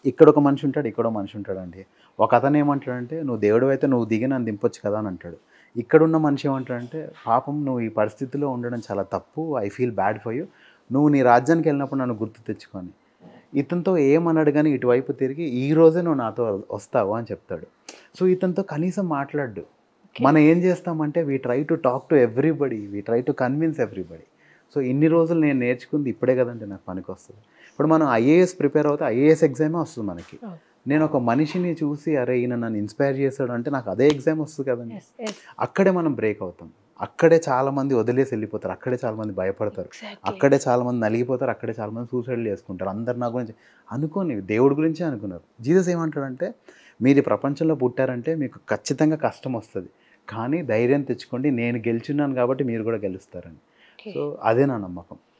ఇక్కడ ఒక మనిషి ఉంటాడు ఇక్కడ ఒక మనిషి ఉంటాడండి ఒక అతను ఏమంటాడంటే నువ్వు దేవుడు అయితే నువ్వు దిగి నన్ను దింపొచ్చు కదా అని అంటాడు ఇక్కడ ఉన్న మనిషి ఏమంటాడంటే పాపం నువ్వు ఈ పరిస్థితిలో ఉండడం చాలా తప్పు I feel bad for you నువ్వు నీ రాజ్యానికి వెళ్ళినప్పుడు నన్ను గుర్తు తెచ్చుకొని ఇతనితో ఏమన్నాడు కానీ ఇటువైపు తిరిగి ఈ రోజే నువ్వు నాతో వస్తావు అని చెప్తాడు సో ఇతనితో కనీసం మాట్లాడు మనం ఏం చేస్తామంటే we try to talk to everybody we try to convince everybody so ఇన్ని రోజులు నేను నేర్చుకుంది ఇప్పుడే కదండి నాకు పనికి వస్తుంది ఇప్పుడు మనం ఐఏఎస్ ప్రిపేర్ అవుతే ఐఏఎస్ ఎగ్జామే వస్తుంది మనకి Oh. నేను ఒక మనిషిని చూసి అరే ఈయన నన్ను ఇన్స్పైర్ చేశాడు అంటే నాకు అదే ఎగ్జామ్ వస్తుంది కదండి Yes, yes. అక్కడే మనం బ్రేక్ అవుతాం అక్కడే చాలా మంది వదిలేసి వెళ్ళిపోతారు అక్కడే చాలా మంది భయపడతారు Exactly. అక్కడే చాలా మంది నలిగిపోతారు అక్కడే చాలా మంది సూసైడ్ చేసుకుంటారు అందరు నా గురించి అనుకోని దేవుడి గురించే అనుకున్నారు జీసస్ ఏమంటాడంటే మీరు ఈ ప్రపంచంలో పుట్టారంటే మీకు ఖచ్చితంగా కష్టం వస్తుంది కానీ ధైర్యం తెచ్చుకోండి నేను గెలిచున్నాను కాబట్టి మీరు కూడా గెలుస్తారని Okay. సో అదే నా నమ్మకం